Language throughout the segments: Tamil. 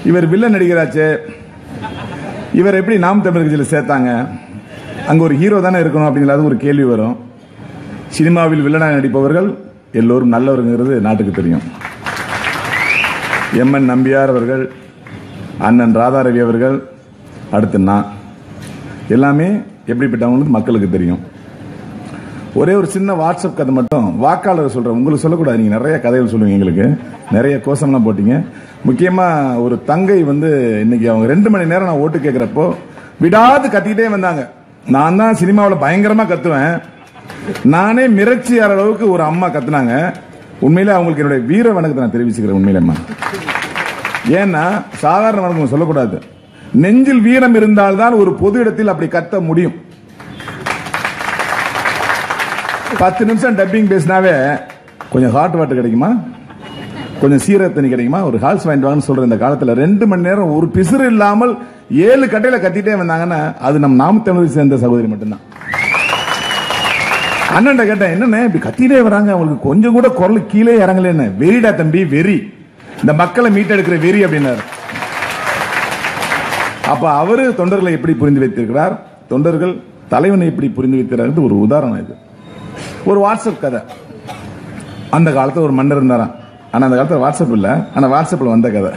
இவர் வில்லன் நடிகராச்சே இவர் எப்படி நாம் தமிழர் கட்சியில் சேர்த்தாங்க அங்க ஒரு ஹீரோ தானே இருக்கணும் அப்படிங்கிறது ஒரு கேள்வி வரும் சினிமாவில் வில்லனாக நடிப்பவர்கள் எல்லோரும் நல்லவருங்கிறது நாட்டுக்கு தெரியும் எம் என் நம்பியார் அவர்கள் அண்ணன் ராதாரவி அவர்கள் அடுத்து நான் எல்லாமே எப்படிப்பட்டவங்களுக்கு மக்களுக்கு தெரியும் ஒரே ஒரு சின்ன வாட்ஸ்அப் கதை மட்டும் வாக்காளர் சொல்றேன் உங்களுக்கு சொல்லக்கூடாது நீங்க நிறைய கதைகள் சொல்லுவீங்க எங்களுக்கு நிறைய கோஷம்லாம் போட்டீங்க முக்கியமா ஒரு தங்கை வந்து இன்னைக்கு அவங்க ரெண்டு மணி நேரம் நான் ஓட்டு கேட்கிறப்போ விடாது கத்திக்கிட்டே வந்தாங்க நான் தான் சினிமாவில் பயங்கரமா கத்துவேன் நானே மிரட்சி ஆற அளவுக்கு ஒரு அம்மா கத்துனாங்க உண்மையிலே அவங்களுக்கு என்னுடைய வீர வணக்கத்தை நான் தெரிவிச்சுக்கிறேன் உண்மையிலேம்மா ஏன்னா சாதாரண வணக்கம் சொல்லக்கூடாது நெஞ்சில் வீரம் இருந்தால்தான் ஒரு பொது இடத்தில் அப்படி கத்த முடியும் பத்து நிமிஷம் டப்பிங் பேசினாவே கொஞ்சம் ஹாட் வாட்டர் கிடைக்குமா கொஞ்சம் சீரக தண்ணி கிடைக்குமா ஒரு ஹால்ஸ் வாங்கிட்டு வாங்கன்னு சொல்ற இந்த காலத்துல ரெண்டு மணி நேரம் ஒரு பிசுறு இல்லாமல் ஏழு கட்டையில கத்திட்டே வந்தாங்கன்னா அது நம்ம நாம தமிழ் சேர்ந்த சகோதரி மட்டும்தான் அண்ணன் கேட்டேன் என்னண்ணே இப்படி கத்திட்டே வராங்க அவங்களுக்கு கொஞ்சம் கூட குரல் கீழே இறங்கலன்னு வெறிடா தம்பி வெறி இந்த மக்களை மீட்டெடுக்கிற வெறி அப்படின்னாரு அப்ப அவரு தொண்டர்களை எப்படி புரிந்து வைத்திருக்கிறார் தொண்டர்கள் தலைவனை எப்படி புரிந்து வைத்திருக்கிறார் ஒரு உதாரணம் இது ஒரு வாட்ஸ்அப் கதை அந்த காலத்துல ஒரு மன்னர் இருந்தாராம் ஆனா அந்த காலத்துல வாட்ஸ்அப் இல்ல ஆனா வாட்ஸ்அப்ல வந்த கதை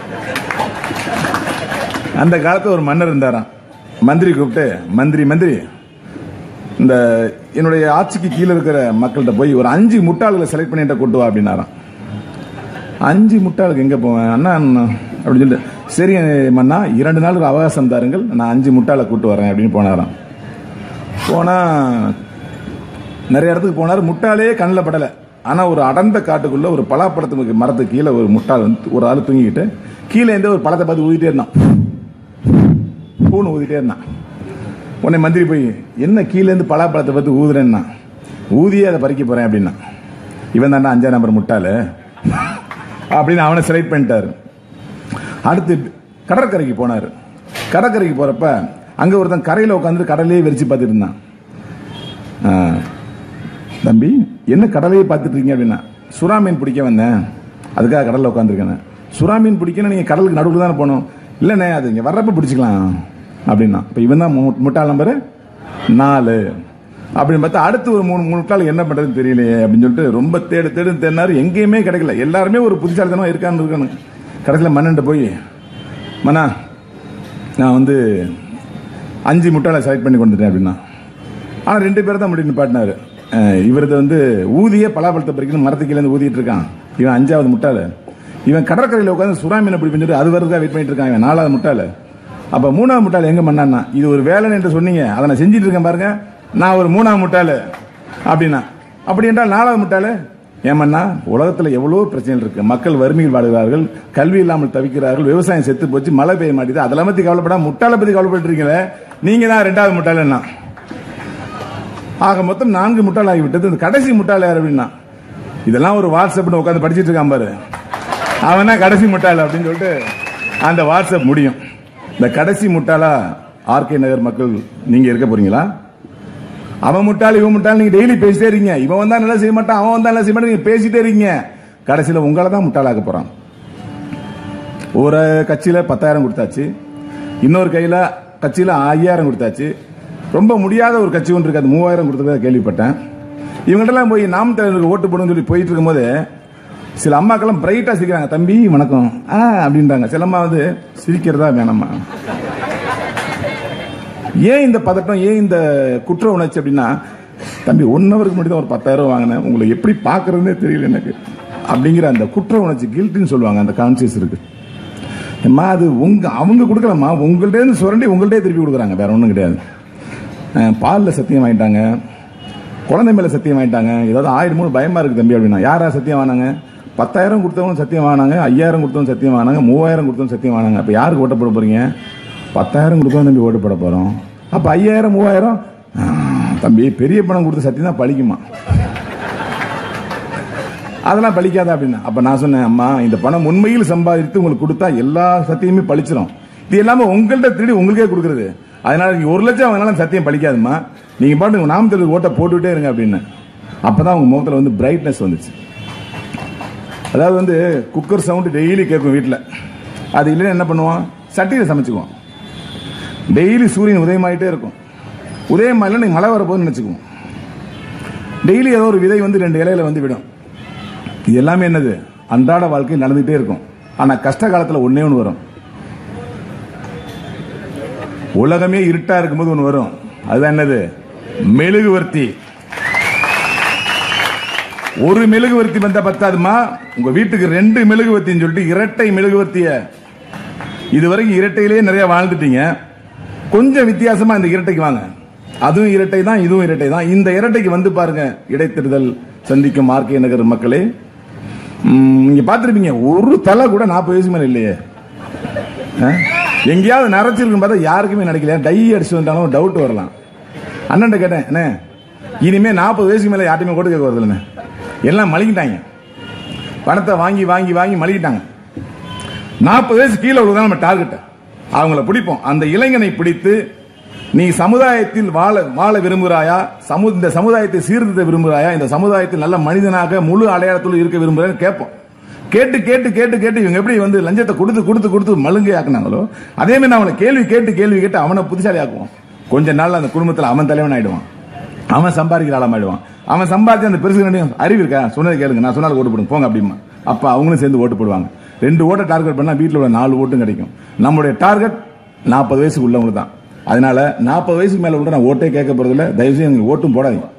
அந்த காலத்துல ஒரு மன்னர் இருந்தாராம் மந்திரி கூப்பிட்டு மந்திரி மந்திரி இந்த என்னுடைய ஆட்சிக்கு கீழே இருக்கிற மக்கள்கிட்ட போய் ஒரு அஞ்சு முட்டாள்களை செலக்ட் பண்ணிட்டு கூட்டு வா அப்படின்னாராம் அஞ்சு முட்டாளுக்கு எங்க போவேன் அண்ணா அண்ணா அப்படின்னு சொல்லிட்டு சரி மன்னா இரண்டு நாளுக்கு அவகாசம் தாருங்கள் நான் அஞ்சு முட்டாளை கூட்டு வரேன் அப்படின்னு போனாராம் போனா நிறைய இடத்துக்கு போனார் முட்டாளே கண்ணில் படலை ஆனா ஒரு அடர்ந்த காட்டுக்குள்ள ஒரு பலாப்பழத்துக்கு மரத்துக்கு கீழே ஒரு முட்டாள் வந்து ஒரு ஆள் தூங்கிக்கிட்டு கீழே இருந்து ஒரு பழத்தை பார்த்து ஊதிட்டே இருந்தான் பூன்னு ஊதிட்டே இருந்தான் உடனே மந்திரி போய் என்ன கீழே இருந்து பலாப்பழத்தை பார்த்து ஊதுறேன்னா ஊதியே அதை பறிக்க போறேன் அப்படின்னா இவன் தாண்டா அஞ்சாம் நம்பர் முட்டாளு அப்படின்னு அவனை செலக்ட் பண்ணிட்டாரு அடுத்து கடற்கரைக்கு போனார் கடற்கரைக்கு போறப்ப அங்க ஒருத்தன் கரையில உட்காந்து கடலையே வெறிச்சு பார்த்துட்டு இருந்தான் ஆ, தம்பி என்ன கடலையே பார்த்துட்டு இருக்கீங்க அப்படின்னா சுறா மீன் பிடிக்க வந்தேன் அதுக்காக கடல்ல உட்காந்துருக்கேன் சுறா மீன் பிடிக்கணும் நீங்க கடலுக்கு நடுவில் தானே போகணும் இல்லைண்ணே அது இங்க வர்றப்ப பிடிச்சிக்கலாம் அப்படின்னா இப்போ இவன் தான் மு- முட்டாள் நம்பர் நாலு அப்படின்னு பார்த்தா அடுத்து ஒரு மூணு மூணு முட்டாள் என்ன பண்றதுன்னு தெரியலையே அப்படின்னு சொல்லிட்டு ரொம்ப தேடு தேடு தேடினாரு எங்கேயுமே கிடைக்கல எல்லாருமே ஒரு புத்திசாலித்தனம் இருக்கான்னு இருக்கணும் கடைசியில் மன்னன்ட்ட போய் மன்னா நான் வந்து அஞ்சு முட்டாளை செலக்ட் பண்ணி கொண்டுட்டேன் அப்படின்னா ஆனால் ரெண்டு பேர் தான் முடிவு நிப்பாட்டினாரு அஹ் இவரது வந்து ஊதிய பலாப்பழத்தை பறிக்கணும் மரத்துக்கு கீழே இருந்து ஊதிட்டு இருக்கான் இவன் அஞ்சாவது முட்டாளு இவன் கடற்கரையில் உட்காந்து சுறா மீனை பிடிப்பேன்னு சொல்லி அது வருதா வெயிட் பண்ணிட்டு இருக்கான் இவன் நாலாவது முட்டாளு அப்ப மூணாவது முட்டாள் எங்க பண்ணான்னா இது ஒரு வேலைன்னு என்று சொன்னீங்க அதை நான் செஞ்சுட்டு இருக்கேன் பாருங்க நான் ஒரு மூணாவது முட்டாளு அப்படின்னா அப்படி என்றால் நாலாவது முட்டாளு ஏமன்னா உலகத்துல எவ்வளவு பிரச்சனைகள் இருக்கு மக்கள் வறுமையில் வாடுகிறார்கள் கல்வி இல்லாமல் தவிக்கிறார்கள் விவசாயம் செத்து போச்சு மழை பெய்ய மாட்டேது அதெல்லாம் பத்தி கவலைப்படாம முட்டாளை பத்தி கவலைப்பட்டு இருக்கீங்களே நீங்க தான் ரெண்டாவது முட்டாளுன்னா ஆக மொத்தம் நான்கு முட்டாள் ஆகிவிட்டது இந்த கடைசி முட்டாள் யார் அப்படின்னா இதெல்லாம் ஒரு வாட்ஸ்அப்னு உட்காந்து படிச்சிட்டு இருக்கான் பாரு அவனா கடைசி முட்டாள் அப்படின்னு சொல்லிட்டு அந்த வாட்ஸ்அப் முடியும் இந்த கடைசி முட்டாளா ஆர்கே நகர் மக்கள் நீங்க இருக்க போறீங்களா அவன் முட்டாள் இவன் முட்டாள் நீங்க டெய்லி பேசிட்டே இருக்கீங்க இவன் வந்தா நல்லா செய்ய மாட்டான் அவன் வந்தா நல்லா செய்ய மாட்டான் நீங்க பேசிட்டே இருக்கீங்க கடைசியில உங்களை தான் முட்டாளாக்க போறான் ஒரு கட்சியில பத்தாயிரம் கொடுத்தாச்சு இன்னொரு கையில கட்சியில ஐயாயிரம் கொடுத்தாச்சு ரொம்ப முடியாத ஒரு கட்சி ஒன்று இருக்கு அது மூவாயிரம் கொடுத்ததா கேள்விப்பட்டேன் இவங்ககிட்டலாம் போய் நாம் தலைவருக்கு ஓட்டு போடணும்னு சொல்லி போயிட்டு இருக்கும்போது சில அம்மாக்கெல்லாம் பிரைட்டா சிரிக்கிறாங்க தம்பி வணக்கம் ஆ அப்படின்றாங்க சில அம்மா வந்து சிரிக்கிறதா வேணாமா ஏன் இந்த பதட்டம் ஏன் இந்த குற்ற உணர்ச்சி அப்படின்னா தம்பி ஒன் ஹவருக்கு முன்னாடி தான் ஒரு பத்தாயிரம் ரூபாய் வாங்கினேன் உங்களை எப்படி பார்க்கறதுனே தெரியல எனக்கு அப்படிங்கிற அந்த குற்ற உணர்ச்சி கில்ட்டின்னு சொல்லுவாங்க அந்த கான்சியஸ் இருக்கு அம்மா அது உங்க அவங்க கொடுக்கலம்மா உங்கள்ட்ட இருந்து சுரண்டி உங்கள்ட்டே திருப்பி கொடுக்குறாங்க வேற ஒன்றும் கிடையாது அஹ், பால்ல சத்தியம் வாங்கிட்டாங்க குழந்தை மேல சத்தியம் வாங்கிட்டாங்க ஏதாவது ஆயிரம் மூணு பயமா இருக்கு தம்பி அப்படின்னா யாரா சத்தியம் வாங்கினாங்க பத்தாயிரம் கொடுத்தவங்க சத்தியம் வாங்கினாங்க ஐயாயிரம் கொடுத்தவங்க சத்தியம் வாங்கினாங்க மூவாயிரம் கொடுத்தவங்க சத்தியம் வாங்கினாங்க அப்ப யாருக்கு ஓட்ட போட போறீங்க பத்தாயிரம் கொடுத்தவங்க தம்பி ஓட்டு போட போறோம் அப்ப ஐயாயிரம் மூவாயிரம் ஆ, தம்பி பெரிய பணம் கொடுத்த சத்தியம் தான் பழிக்குமா அதெல்லாம் பலிக்காதா அப்படின்னா அப்ப நான் சொன்னேன் அம்மா இந்த பணம் உண்மையில் சம்பாதித்து உங்களுக்கு கொடுத்தா எல்லா சத்தியமே பழிச்சிரும் இது எல்லாமே உங்கள்ட்ட திருடி உங்களுக்கே கொடுக்கறது அதனால நீங்க ஒரு லட்சம் வாங்கினாலும் சத்தியம் பலிக்காதும்மா நீங்க பாட்டு நாமத்தில் ஓட்ட போட்டுக்கிட்டே இருங்க அப்படின்னு அப்பதான் உங்க முகத்துல வந்து பிரைட்னஸ் வந்துச்சு அதாவது வந்து குக்கர் சவுண்ட் டெய்லி கேட்கும் வீட்டில் அது இல்லைன்னா என்ன பண்ணுவோம் சட்டியில் சமைச்சுக்குவோம் டெய்லி சூரியன் உதயமாயிட்டே இருக்கும் உதயமாயில நீங்க மழை வரப்போகுதுன்னு நினைச்சுக்குவோம் டெய்லி ஏதோ ஒரு விதை வந்து ரெண்டு இலையில வந்து விடும் இது எல்லாமே என்னது அன்றாட வாழ்க்கையில் நடந்துகிட்டே இருக்கும் ஆனா கஷ்ட காலத்துல ஒண்ணே ஒன்று வரும் உலகமே இருட்டா இருக்கும்போது ஒன்று வரும் அதுதான் என்னது மெழுகுவர்த்தி ஒரு மெழுகுவர்த்தி வந்தா பத்தாதுமா உங்க வீட்டுக்கு ரெண்டு மெழுகுவர்த்தின்னு சொல்லிட்டு இரட்டை மெழுகுவர்த்திய இதுவரைக்கும் இரட்டையிலேயே நிறைய வாழ்ந்துட்டீங்க கொஞ்சம் வித்தியாசமா இந்த இரட்டைக்கு வாங்க அதுவும் இரட்டை தான் இதுவும் இரட்டை தான் இந்த இரட்டைக்கு வந்து பாருங்க இடைத்தேர்தல் சந்திக்கும் ஆர்கே நகர் மக்களே ம், நீங்க பார்த்திருப்பீங்க ஒரு தலை கூட நாற்பது வயசு மேல இல்லையே ஆ? எங்கேயாவது நரைச்சிருக்கும் பார்த்தா யாருக்குமே நடக்கல டை அடிச்சு வந்தாலும் டவுட் வரலாம் அண்ணன் கேட்டேன் என்ன இனிமே நாற்பது வயசுக்கு மேல யார்ட்டுமே கூட கேட்க வருது இல்லைண்ணே எல்லாம் மலிக்கிட்டாங்க பணத்தை வாங்கி வாங்கி வாங்கி மலிக்கிட்டாங்க நாற்பது வயசு கீழே உள்ளதான் நம்ம டார்கெட் அவங்கள பிடிப்போம் அந்த இளைஞனை பிடித்து நீ சமுதாயத்தில் வாழ வாழ விரும்புகிறாயா சமு இந்த சமுதாயத்தை சீர்திருத்த விரும்புகிறாயா இந்த சமுதாயத்தில் நல்ல மனிதனாக முழு அடையாளத்தில் இருக்க விரும்புகிறேன்னு கேட்போம் கேட்டு கேட்டு கேட்டு கேட்டு இவங்க எப்படி வந்து லஞ்சத்தை கொடுத்து கொடுத்து கொடுத்து மழுங்கை ஆக்குனாங்களோ அதே மாதிரி அவனை கேள்வி கேட்டு கேள்வி கேட்டு அவனை புத்திசாலி ஆக்குவோம் கொஞ்ச நாள்ல அந்த குடும்பத்தில் அவன் தலைவன் ஆயிடுவான் அவன் சம்பாதிக்கிற ஆளாமாயிடுவான் அவன் சம்பாதிச்சு அந்த பெருசு ரெண்டையும் அறிவு இருக்கா சொன்னதை கேளுங்க நான் சொன்னாலும் ஓட்டு போடுங்க போங்க அப்படிமா அப்ப அவங்களும் சேர்ந்து ஓட்டு போடுவாங்க ரெண்டு ஓட்டை டார்கெட் பண்ணா வீட்டில் உள்ள நாலு ஓட்டும் கிடைக்கும் நம்மளுடைய டார்கெட் நாற்பது வயசுக்கு உள்ளவங்க தான் அதனால நாற்பது வயசுக்கு மேல உள்ள நான் ஓட்டே கேட்க போறதில்ல தயவுசெய்து எனக்கு ஓட்டும் போடாதீங்க